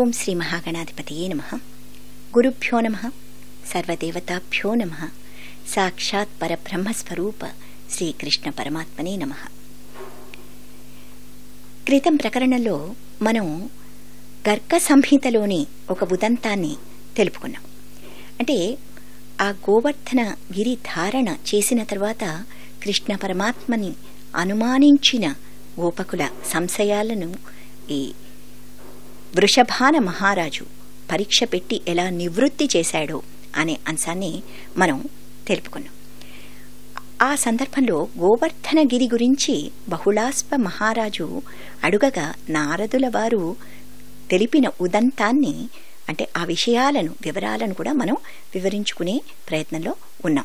ఓం శ్రీ మహాగణాధిపతియే నమ గురుభ్యో నమ సర్వదేవతాభ్యో నమ సాక్షాత్ పరబ్రహ్మస్వరూప శ్రీకృష్ణ పరమాత్మనే నమ క్రితం ప్రకరణలో మనం గర్గ సంహితలోని ఒక ఉదంతాన్ని తెలుపుకున్నాం అంటే ఆ గోవర్ధన గిరి ధారణ చేసిన తర్వాత కృష్ణ పరమాత్మని అనుమానించిన గోపకుల సంశయాలను ఈ వృషభాన మహారాజు పరీక్ష పెట్టి ఎలా నివృత్తి చేశాడో అనే అంశాన్ని మనం తెలుపుకున్నాం ఆ సందర్భంలో గోవర్ధనగిరి గురించి బహుళాస్ప మహారాజు అడుగగా నారదుల వారు తెలిపిన ఉదంతాన్ని అంటే ఆ విషయాలను వివరాలను కూడా మనం వివరించుకునే ప్రయత్నంలో ఉన్నాం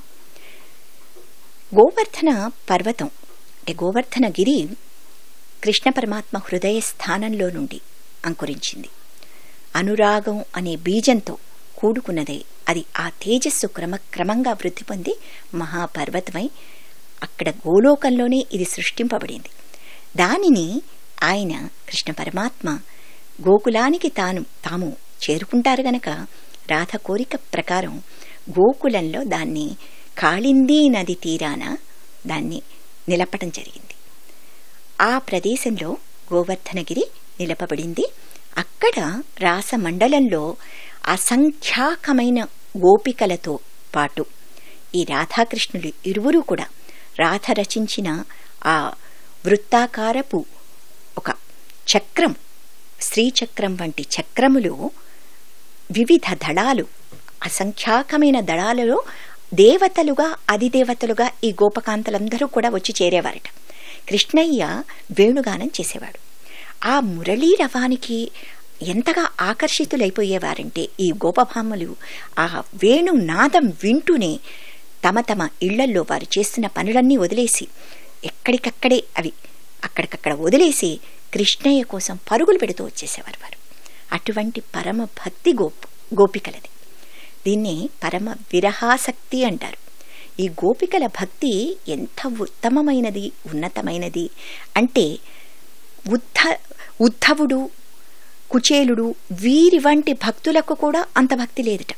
గోవర్ధన పర్వతం అంటే గోవర్ధనగిరి కృష్ణ పరమాత్మ హృదయ స్థానంలో నుండి అంకురించింది అనురాగం అనే బీజంతో కూడుకున్నదే అది ఆ తేజస్సు క్రమక్రమంగా వృద్ధి పొంది మహాపర్వతమై అక్కడ గోలోకంలోనే ఇది సృష్టింపబడింది దానిని ఆయన కృష్ణ పరమాత్మ గోకులానికి తాను తాము చేరుకుంటారు గనక రాధ కోరిక ప్రకారం గోకులంలో దాన్ని కాళిందీ నది తీరాన దాన్ని నిలపడం జరిగింది ఆ ప్రదేశంలో గోవర్ధనగిరి నిలపబడింది అక్కడ రాసమండలంలో అసంఖ్యాకమైన గోపికలతో పాటు ఈ రాధాకృష్ణులు ఇరువురు కూడా రాధ రచించిన ఆ వృత్తాకారపు ఒక చక్రం శ్రీచక్రం వంటి చక్రములు వివిధ దళాలు అసంఖ్యాకమైన దళాలలో దేవతలుగా అధిదేవతలుగా ఈ గోపకాంతలందరూ కూడా వచ్చి చేరేవారట కృష్ణయ్య వేణుగానం చేసేవాడు ఆ మురళీ రవానికి ఎంతగా ఆకర్షితులైపోయేవారంటే ఈ గోపభామలు ఆ వేణు నాదం వింటూనే తమ తమ ఇళ్లల్లో వారు చేస్తున్న పనులన్నీ వదిలేసి ఎక్కడికక్కడే అవి అక్కడికక్కడ వదిలేసి కృష్ణయ్య కోసం పరుగులు పెడుతూ వచ్చేసేవారు వారు అటువంటి పరమ భక్తి గోప్ గోపికలది దీన్ని పరమ విరహాసక్తి అంటారు ఈ గోపికల భక్తి ఎంత ఉత్తమమైనది ఉన్నతమైనది అంటే ఉద్ధ ఉద్ధవుడు కుచేలుడు వీరి వంటి భక్తులకు కూడా అంత భక్తి లేదట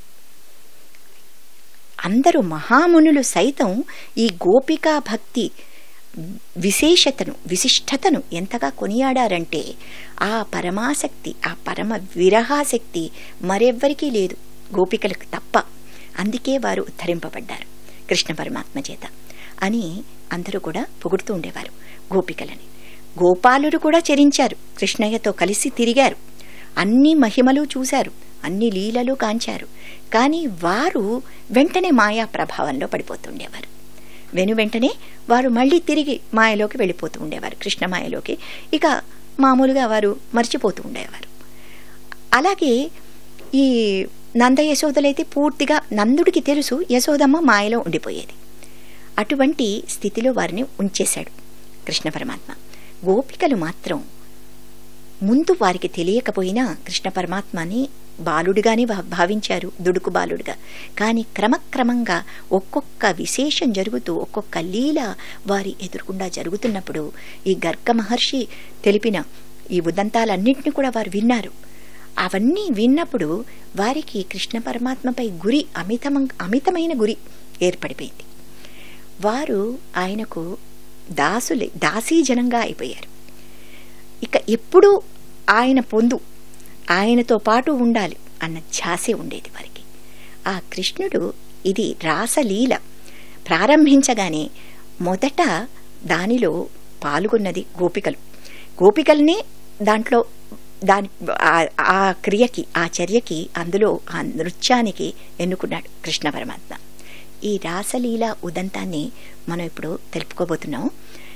అందరూ మహామునులు సైతం ఈ గోపికా భక్తి విశేషతను విశిష్టతను ఎంతగా కొనియాడారంటే ఆ పరమాసక్తి ఆ పరమ విరహాశక్తి మరెవ్వరికీ లేదు గోపికలకు తప్ప అందుకే వారు ఉద్ధరింపబడ్డారు కృష్ణ పరమాత్మ చేత అని అందరూ కూడా పొగుడుతూ ఉండేవారు గోపికలని గోపాలుడు కూడా చరించారు కృష్ణయ్యతో కలిసి తిరిగారు అన్ని మహిమలు చూశారు అన్ని లీలలు కాంచారు కానీ వారు వెంటనే మాయా ప్రభావంలో పడిపోతుండేవారు వెను వెంటనే వారు మళ్ళీ తిరిగి మాయలోకి వెళ్ళిపోతూ ఉండేవారు కృష్ణమాయలోకి ఇక మామూలుగా వారు మర్చిపోతూ ఉండేవారు అలాగే ఈ నంద యశోదలైతే పూర్తిగా నందుడికి తెలుసు యశోదమ్మ మాయలో ఉండిపోయేది అటువంటి స్థితిలో వారిని ఉంచేశాడు కృష్ణ పరమాత్మ గోపికలు మాత్రం ముందు వారికి తెలియకపోయినా కృష్ణ పరమాత్మని బాలుడిగానే భావించారు దుడుకు బాలుడిగా కానీ క్రమక్రమంగా ఒక్కొక్క విశేషం జరుగుతూ ఒక్కొక్క లీల వారి ఎదురుకుండా జరుగుతున్నప్పుడు ఈ గర్గ మహర్షి తెలిపిన ఈ ఉదంతాలన్నింటినీ కూడా వారు విన్నారు అవన్నీ విన్నప్పుడు వారికి కృష్ణ పరమాత్మపై గురి అమితమ అమితమైన గురి ఏర్పడిపోయింది వారు ఆయనకు దాసులే దాసీజనంగా అయిపోయారు ఇక ఎప్పుడూ ఆయన పొందు ఆయనతో పాటు ఉండాలి అన్న ధ్యాసే ఉండేది వారికి ఆ కృష్ణుడు ఇది రాసలీల ప్రారంభించగానే మొదట దానిలో పాల్గొన్నది గోపికలు గోపికల్నే దాంట్లో దాని ఆ క్రియకి ఆ చర్యకి అందులో ఆ నృత్యానికి ఎన్నుకున్నాడు కృష్ణ పరమాత్మ ఈ రాసలీల ఉదంతాన్ని మనం ఇప్పుడు తెలుపుకోబోతున్నాం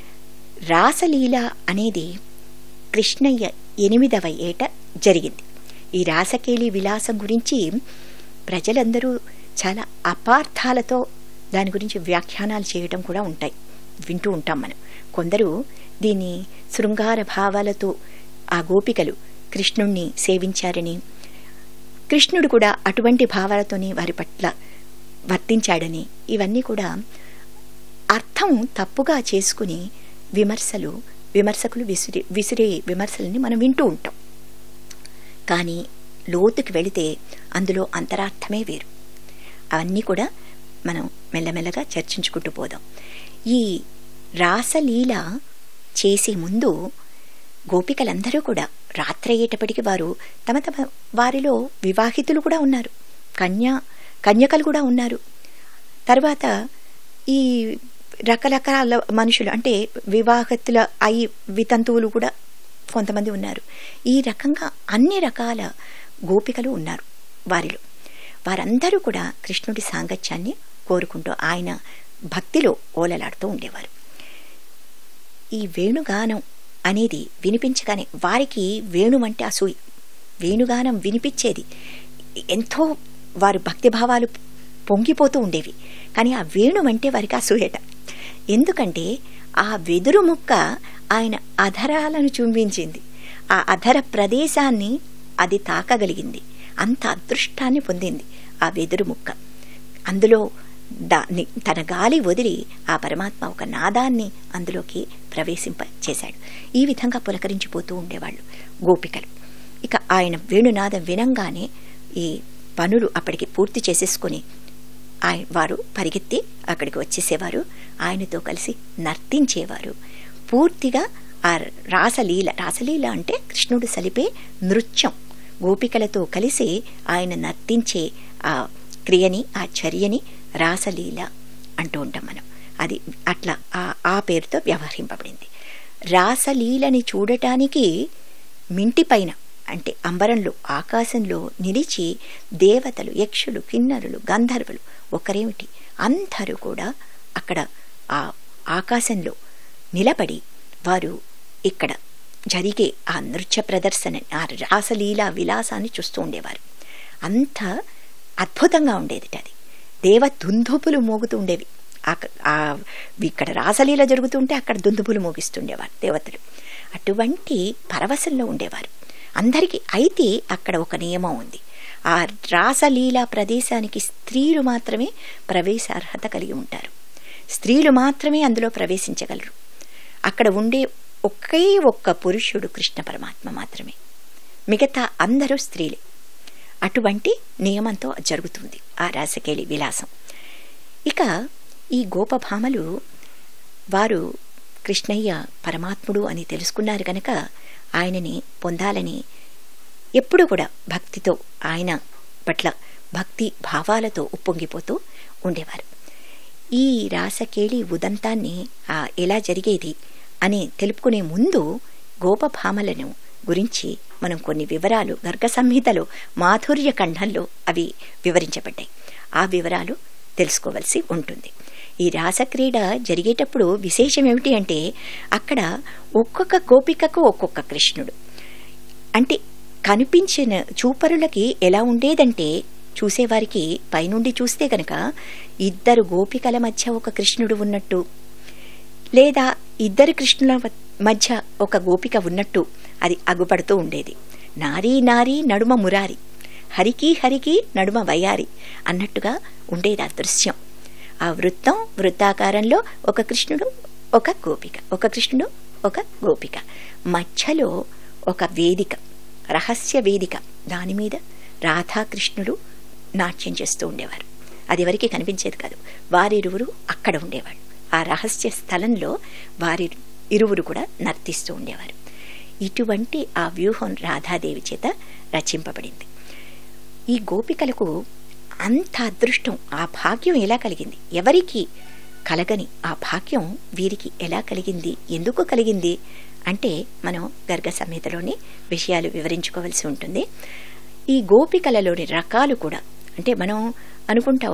రాసలీల అనేది కృష్ణయ్య ఎనిమిదవ ఏట జరిగింది ఈ రాసకేలి విలాసం గురించి ప్రజలందరూ చాలా అపార్థాలతో దాని గురించి వ్యాఖ్యానాలు చేయడం కూడా ఉంటాయి వింటూ ఉంటాం మనం కొందరు దీన్ని శృంగార భావాలతో ఆ గోపికలు కృష్ణుణ్ణి సేవించారని కృష్ణుడు కూడా అటువంటి భావాలతోనే వారి పట్ల వర్తించాడని ఇవన్నీ కూడా అర్థం తప్పుగా చేసుకుని విమర్శలు విమర్శకులు విసిరి విసిరే విమర్శలని మనం వింటూ ఉంటాం కానీ లోతుకి వెళితే అందులో అంతరార్థమే వేరు అవన్నీ కూడా మనం మెల్లమెల్లగా చర్చించుకుంటూ పోదాం ఈ రాసలీల చేసే ముందు గోపికలందరూ కూడా రాత్రయ్యేటప్పటికి వారు తమ తమ వారిలో వివాహితులు కూడా ఉన్నారు కన్య కన్యకలు కూడా ఉన్నారు తర్వాత ఈ రకరకాల మనుషులు అంటే వివాహతుల అయి వితంతువులు కూడా కొంతమంది ఉన్నారు ఈ రకంగా అన్ని రకాల గోపికలు ఉన్నారు వారిలో వారందరూ కూడా కృష్ణుడి సాంగత్యాన్ని కోరుకుంటూ ఆయన భక్తిలో ఓలలాడుతూ ఉండేవారు ఈ వేణుగానం అనేది వినిపించగానే వారికి వేణు అంటే అసూయ వేణుగానం వినిపించేది ఎంతో వారు భక్తిభావాలు పొంగిపోతూ ఉండేవి కానీ ఆ వేణు అంటే వారికి అసూయట ఎందుకంటే ఆ వెదురు ముక్క ఆయన అధరాలను చూపించింది ఆ అధర ప్రదేశాన్ని అది తాకగలిగింది అంత అదృష్టాన్ని పొందింది ఆ వెదురు ముక్క అందులో దాన్ని తన గాలి వదిలి ఆ పరమాత్మ ఒక నాదాన్ని అందులోకి ప్రవేశింప చేశాడు ఈ విధంగా పులకరించిపోతూ ఉండేవాళ్ళు గోపికలు ఇక ఆయన వేణునాదం వినంగానే ఈ పనులు అప్పటికి పూర్తి చేసేసుకొని ఆయన వారు పరిగెత్తి అక్కడికి వచ్చేసేవారు ఆయనతో కలిసి నర్తించేవారు పూర్తిగా ఆ రాసలీల రాసలీల అంటే కృష్ణుడు సలిపే నృత్యం గోపికలతో కలిసి ఆయన నర్తించే ఆ క్రియని ఆ చర్యని రాసలీల అంటూ ఉంటాం మనం అది అట్లా ఆ ఆ పేరుతో వ్యవహరింపబడింది రాసలీలని చూడటానికి మింటి పైన అంటే అంబరంలో ఆకాశంలో నిలిచి దేవతలు యక్షులు కిన్నరులు గంధర్వులు ఒకరేమిటి అందరూ కూడా అక్కడ ఆ ఆకాశంలో నిలబడి వారు ఇక్కడ జరిగే ఆ నృత్య ప్రదర్శన ఆ రాసలీల విలాసాన్ని చూస్తూ ఉండేవారు అంత అద్భుతంగా ఉండేది అది దేవ దుందుపులు మోగుతూ ఉండేవి ఇక్కడ రాసలీల జరుగుతుంటే అక్కడ దుందుపులు మోగిస్తుండేవారు దేవతలు అటువంటి పరవశంలో ఉండేవారు అందరికీ అయితే అక్కడ ఒక నియమం ఉంది ఆ రాసలీలా ప్రదేశానికి స్త్రీలు మాత్రమే ప్రవేశార్హత కలిగి ఉంటారు స్త్రీలు మాత్రమే అందులో ప్రవేశించగలరు అక్కడ ఉండే ఒకే ఒక్క పురుషుడు కృష్ణ పరమాత్మ మాత్రమే మిగతా అందరూ స్త్రీలే అటువంటి నియమంతో జరుగుతుంది ఆ రాసకేళి విలాసం ఇక ఈ గోపభామలు వారు కృష్ణయ్య పరమాత్ముడు అని తెలుసుకున్నారు కనుక ఆయనని పొందాలని ఎప్పుడు కూడా భక్తితో ఆయన పట్ల భక్తి భావాలతో ఉప్పొంగిపోతూ ఉండేవారు ఈ రాసకేళి ఉదంతాన్ని ఎలా జరిగేది అని తెలుపుకునే ముందు గోపభామలను గురించి మనం కొన్ని వివరాలు గర్గ సంహితలో మాధుర్య ఖండంలో అవి వివరించబడ్డాయి ఆ వివరాలు తెలుసుకోవలసి ఉంటుంది ఈ రాసక్రీడ జరిగేటప్పుడు విశేషం ఏమిటి అంటే అక్కడ ఒక్కొక్క గోపికకు ఒక్కొక్క కృష్ణుడు అంటే కనిపించిన చూపరులకి ఎలా ఉండేదంటే చూసేవారికి పైనుండి చూస్తే గనక ఇద్దరు గోపికల మధ్య ఒక కృష్ణుడు ఉన్నట్టు లేదా ఇద్దరు కృష్ణుల మధ్య ఒక గోపిక ఉన్నట్టు అది అగుపడుతూ ఉండేది నారీ నారీ నడుమ మురారి హరికి హరికి నడుమ వయారి అన్నట్టుగా ఉండేది ఆ దృశ్యం ఆ వృత్తం వృత్తాకారంలో ఒక కృష్ణుడు ఒక గోపిక ఒక కృష్ణుడు ఒక గోపిక మధ్యలో ఒక వేదిక రహస్య వేదిక దాని మీద రాధాకృష్ణుడు నాట్యం చేస్తూ ఉండేవారు అది ఎవరికి కనిపించేది కాదు వారిరువురు అక్కడ ఉండేవాళ్ళు ఆ రహస్య స్థలంలో వారి ఇరువురు కూడా నర్తిస్తూ ఉండేవారు ఇటువంటి ఆ వ్యూహం రాధాదేవి చేత రచింపబడింది ఈ గోపికలకు అంత అదృష్టం ఆ భాగ్యం ఎలా కలిగింది ఎవరికి కలగని ఆ భాగ్యం వీరికి ఎలా కలిగింది ఎందుకు కలిగింది అంటే మనం గర్గ సంహితలోని విషయాలు వివరించుకోవాల్సి ఉంటుంది ఈ గోపికలలోని రకాలు కూడా అంటే మనం అనుకుంటాం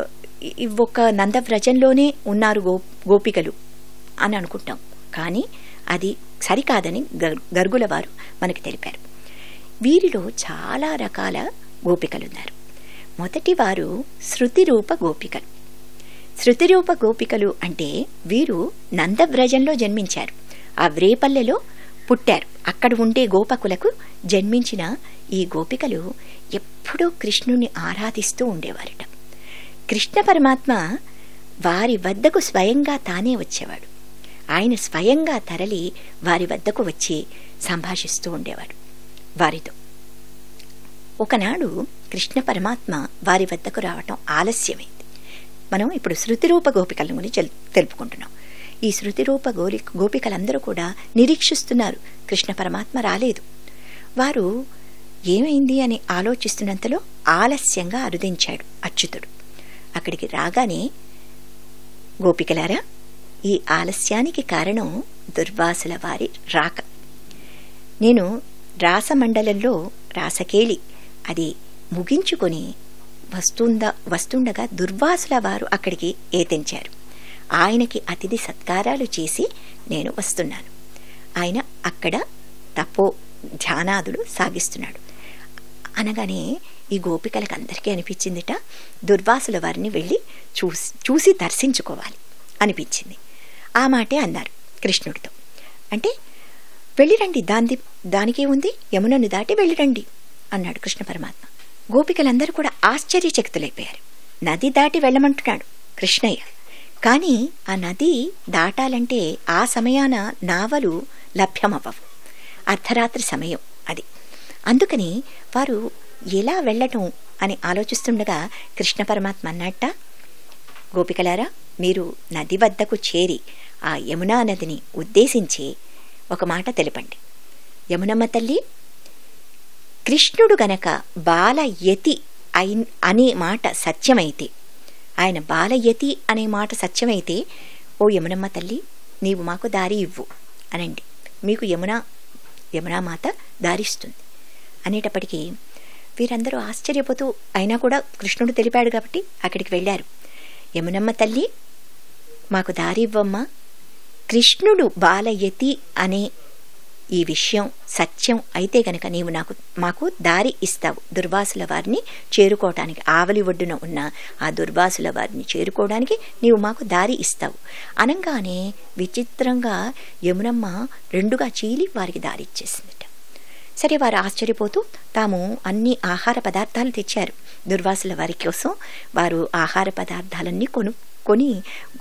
ఒక నందవ్రజంలోనే ఉన్నారు గో గోపికలు అని అనుకుంటాం కానీ అది సరికాదని గర్గుల వారు మనకి తెలిపారు వీరిలో చాలా రకాల గోపికలున్నారు మొదటి వారు శృతిరూప గోపికలు శృతిరూప గోపికలు అంటే వీరు నందవ్రజంలో జన్మించారు ఆ వ్రేపల్లెలో పుట్టారు అక్కడ ఉండే గోపకులకు జన్మించిన ఈ గోపికలు ఎప్పుడూ కృష్ణుని ఆరాధిస్తూ ఉండేవారట కృష్ణ పరమాత్మ వారి వద్దకు స్వయంగా తానే వచ్చేవాడు ఆయన స్వయంగా తరలి వారి వద్దకు వచ్చి సంభాషిస్తూ ఉండేవాడు వారితో ఒకనాడు కృష్ణ పరమాత్మ వారి వద్దకు రావటం ఆలస్యమైంది మనం ఇప్పుడు శృతిరూప గోపికల గురించి తెలుపుకుంటున్నాం ఈ శృతిరూప గోలి గోపికలందరూ కూడా నిరీక్షిస్తున్నారు కృష్ణ పరమాత్మ రాలేదు వారు ఏమైంది అని ఆలోచిస్తున్నంతలో ఆలస్యంగా అరుదించాడు అచ్యుతుడు అక్కడికి రాగానే గోపికలారా ఈ ఆలస్యానికి కారణం దుర్వాసుల వారి రాక నేను రాసమండలంలో రాసకేళి అది ముగించుకొని వస్తుంద వస్తుండగా దుర్వాసుల వారు అక్కడికి ఏతెంచారు ఆయనకి అతిథి సత్కారాలు చేసి నేను వస్తున్నాను ఆయన అక్కడ తపో ధ్యానాదులు సాగిస్తున్నాడు అనగానే ఈ గోపికలకు అందరికీ అనిపించిందిట దుర్వాసుల వారిని వెళ్ళి చూసి చూసి దర్శించుకోవాలి అనిపించింది ఆ మాటే అన్నారు కృష్ణుడితో అంటే వెళ్ళిరండి దాని దానికే ఉంది యమునను దాటి వెళ్ళిరండి అన్నాడు కృష్ణ పరమాత్మ గోపికలందరూ కూడా ఆశ్చర్యచకితులైపోయారు నది దాటి వెళ్ళమంటున్నాడు కృష్ణయ్య కానీ ఆ నది దాటాలంటే ఆ సమయాన నావలు లభ్యమవ్వవు అర్ధరాత్రి సమయం అది అందుకని వారు ఎలా వెళ్ళటం అని ఆలోచిస్తుండగా కృష్ణ పరమాత్మ అన్నట్ట గోపికలారా మీరు నది వద్దకు చేరి ఆ యమునా నదిని ఉద్దేశించి ఒక మాట తెలపండి యమునమ్మ తల్లి కృష్ణుడు గనక బాలయతి అయి అనే మాట సత్యమైతే ఆయన బాలయతి అనే మాట సత్యమైతే ఓ యమునమ్మ తల్లి నీవు మాకు దారి ఇవ్వు అనండి మీకు యమున యమునామాత దారిస్తుంది అనేటప్పటికీ వీరందరూ ఆశ్చర్యపోతూ అయినా కూడా కృష్ణుడు తెలిపాడు కాబట్టి అక్కడికి వెళ్ళారు యమునమ్మ తల్లి మాకు దారి ఇవ్వమ్మా కృష్ణుడు బాలయతి అనే ఈ విషయం సత్యం అయితే గనక నీవు నాకు మాకు దారి ఇస్తావు దుర్వాసుల వారిని చేరుకోవటానికి ఆవలి ఒడ్డున ఉన్న ఆ దుర్వాసుల వారిని చేరుకోవడానికి నీవు మాకు దారి ఇస్తావు అనగానే విచిత్రంగా యమునమ్మ రెండుగా చీలి వారికి దారి ఇచ్చేసిందిట సరే వారు ఆశ్చర్యపోతూ తాము అన్ని ఆహార పదార్థాలు తెచ్చారు దుర్వాసుల వారి కోసం వారు ఆహార పదార్థాలన్నీ కొను కొని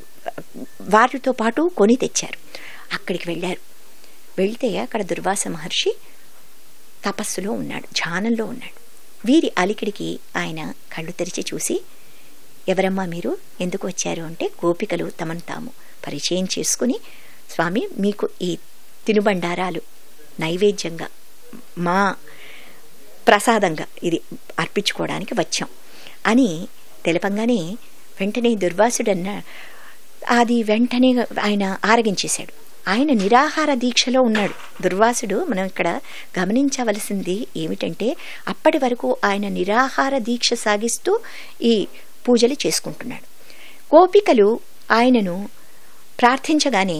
వారితో పాటు కొని తెచ్చారు అక్కడికి వెళ్ళారు వెళ్తే అక్కడ దుర్వాస మహర్షి తపస్సులో ఉన్నాడు ధ్యానంలో ఉన్నాడు వీరి అలికిడికి ఆయన కళ్ళు తెరిచి చూసి ఎవరమ్మా మీరు ఎందుకు వచ్చారు అంటే గోపికలు తమను తాము పరిచయం చేసుకుని స్వామి మీకు ఈ తినుబండారాలు నైవేద్యంగా మా ప్రసాదంగా ఇది అర్పించుకోవడానికి వచ్చాం అని తెలపంగానే వెంటనే దుర్వాసుడన్న అది వెంటనే ఆయన ఆరగించేశాడు ఆయన నిరాహార దీక్షలో ఉన్నాడు దుర్వాసుడు మనం ఇక్కడ గమనించవలసింది ఏమిటంటే అప్పటి వరకు ఆయన నిరాహార దీక్ష సాగిస్తూ ఈ పూజలు చేసుకుంటున్నాడు గోపికలు ఆయనను ప్రార్థించగానే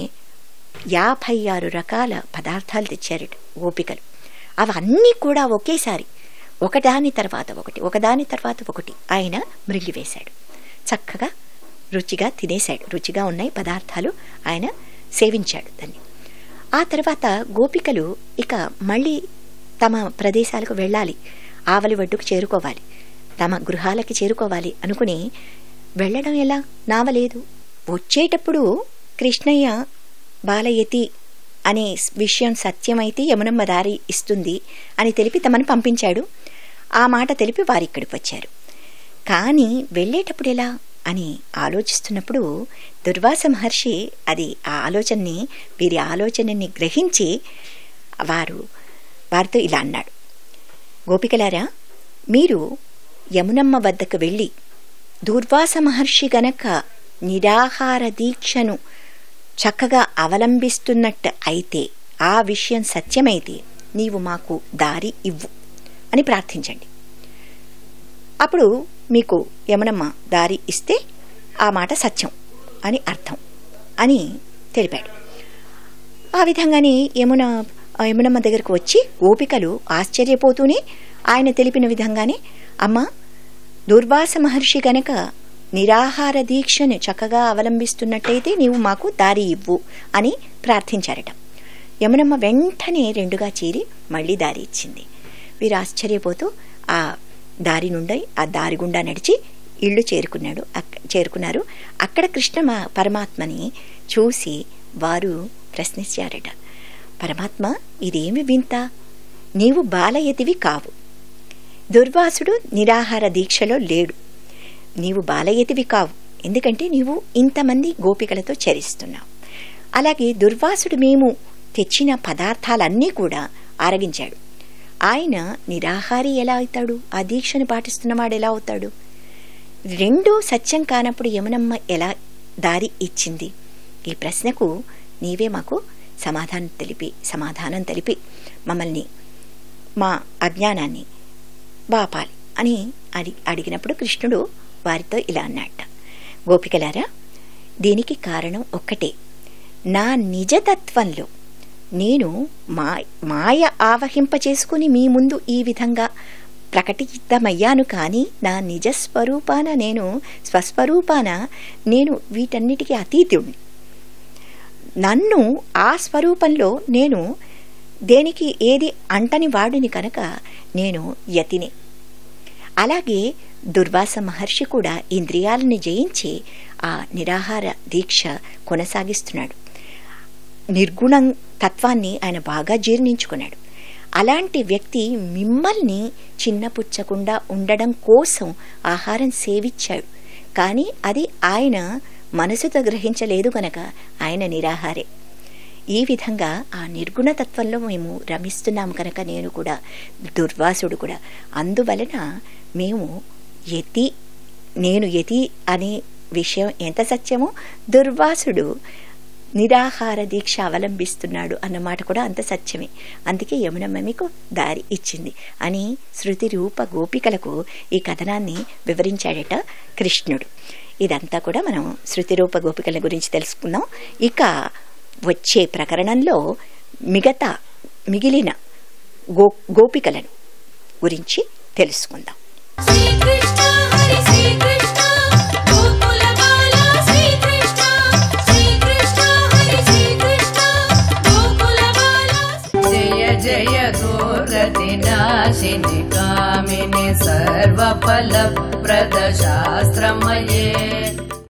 యాభై ఆరు రకాల పదార్థాలు తెచ్చారట గోపికలు అవన్నీ కూడా ఒకేసారి ఒకదాని తర్వాత ఒకటి ఒకదాని తర్వాత ఒకటి ఆయన మృగివేశాడు చక్కగా రుచిగా తినేశాడు రుచిగా ఉన్నాయి పదార్థాలు ఆయన సేవించాడు దాన్ని ఆ తర్వాత గోపికలు ఇక మళ్ళీ తమ ప్రదేశాలకు వెళ్ళాలి ఆవలి ఒడ్డుకు చేరుకోవాలి తమ గృహాలకి చేరుకోవాలి అనుకుని వెళ్ళడం ఎలా నావలేదు వచ్చేటప్పుడు కృష్ణయ్య బాలయతి అనే విషయం సత్యమైతే యమునమ్మ దారి ఇస్తుంది అని తెలిపి తమను పంపించాడు ఆ మాట తెలిపి వారిక్కడికి వచ్చారు కానీ వెళ్ళేటప్పుడు ఎలా అని ఆలోచిస్తున్నప్పుడు దుర్వాస మహర్షి అది ఆ ఆలోచనని వీరి ఆలోచనని గ్రహించి వారు వారితో ఇలా అన్నాడు గోపికలారా మీరు యమునమ్మ వద్దకు వెళ్ళి దుర్వాస మహర్షి గనక నిరాహార దీక్షను చక్కగా అవలంబిస్తున్నట్టు అయితే ఆ విషయం సత్యమైతే నీవు మాకు దారి ఇవ్వు అని ప్రార్థించండి అప్పుడు మీకు యమునమ్మ దారి ఇస్తే ఆ మాట సత్యం అని అర్థం అని తెలిపాడు ఆ విధంగానే యమున యమునమ్మ దగ్గరకు వచ్చి గోపికలు ఆశ్చర్యపోతూనే ఆయన తెలిపిన విధంగానే అమ్మ దుర్వాస మహర్షి గనక నిరాహార దీక్షను చక్కగా అవలంబిస్తున్నట్టయితే నీవు మాకు దారి ఇవ్వు అని ప్రార్థించారట యమునమ్మ వెంటనే రెండుగా చేరి మళ్ళీ దారి ఇచ్చింది వీరు ఆశ్చర్యపోతూ ఆ దారి నుండి ఆ దారి గుండా నడిచి ఇళ్ళు చేరుకున్నాడు చేరుకున్నారు అక్కడ కృష్ణ పరమాత్మని చూసి వారు ప్రశ్నించారట పరమాత్మ ఇదేమి వింత నీవు బాలయతివి కావు దుర్వాసుడు నిరాహార దీక్షలో లేడు నీవు బాలయతివి కావు ఎందుకంటే నీవు ఇంతమంది గోపికలతో చరిస్తున్నావు అలాగే దుర్వాసుడు మేము తెచ్చిన పదార్థాలన్నీ కూడా ఆరగించాడు ఆయన నిరాహారి ఎలా అవుతాడు ఆ దీక్షను పాటిస్తున్నవాడు ఎలా అవుతాడు రెండూ సత్యం కానప్పుడు యమునమ్మ ఎలా దారి ఇచ్చింది ఈ ప్రశ్నకు నీవే మాకు సమాధానం తెలిపి సమాధానం తెలిపి మమ్మల్ని మా అజ్ఞానాన్ని బాపాలి అని అడి అడిగినప్పుడు కృష్ణుడు వారితో ఇలా అన్నట్ట గోపికలారా దీనికి కారణం ఒక్కటే నా నిజతత్వంలో నేను మా మాయ ఆవహింప చేసుకుని మీ ముందు ఈ విధంగా ప్రకటితమయ్యాను కానీ నా నిజ స్వరూపాన నేను స్వస్వరూపాన నేను వీటన్నిటికీ అతీతుణ్ణి నన్ను ఆ స్వరూపంలో నేను దేనికి ఏది అంటని వాడిని కనుక నేను యతిని అలాగే దుర్వాస మహర్షి కూడా ఇంద్రియాలను జయించి ఆ నిరాహార దీక్ష కొనసాగిస్తున్నాడు నిర్గుణం తత్వాన్ని ఆయన బాగా జీర్ణించుకున్నాడు అలాంటి వ్యక్తి మిమ్మల్ని చిన్నపుచ్చకుండా ఉండడం కోసం ఆహారం సేవించాడు కానీ అది ఆయన మనసుతో గ్రహించలేదు గనక ఆయన నిరాహారే ఈ విధంగా ఆ నిర్గుణతత్వంలో మేము రమిస్తున్నాము కనుక నేను కూడా దుర్వాసుడు కూడా అందువలన మేము యతి నేను యతి అనే విషయం ఎంత సత్యమో దుర్వాసుడు నిరాహార దీక్ష అవలంబిస్తున్నాడు అన్నమాట కూడా అంత సత్యమే అందుకే యమునమ్మ మీకు దారి ఇచ్చింది అని శృతి రూప గోపికలకు ఈ కథనాన్ని వివరించాడట కృష్ణుడు ఇదంతా కూడా మనం శృతి రూప గోపికల గురించి తెలుసుకుందాం ఇక వచ్చే ప్రకరణంలో మిగతా మిగిలిన గో గోపికలను గురించి తెలుసుకుందాం శ్రీకృష్ణ హరి శ్రీకృష్ణ గోకుల బాల శ్రీకృష్ణ శ్రీకృష్ణ హరి శ్రీకృష్ణ గోకుల బాల జయ జయ ఘోరతి నాశిని కామిని సర్వఫల ప్రద శాస్త్రమయే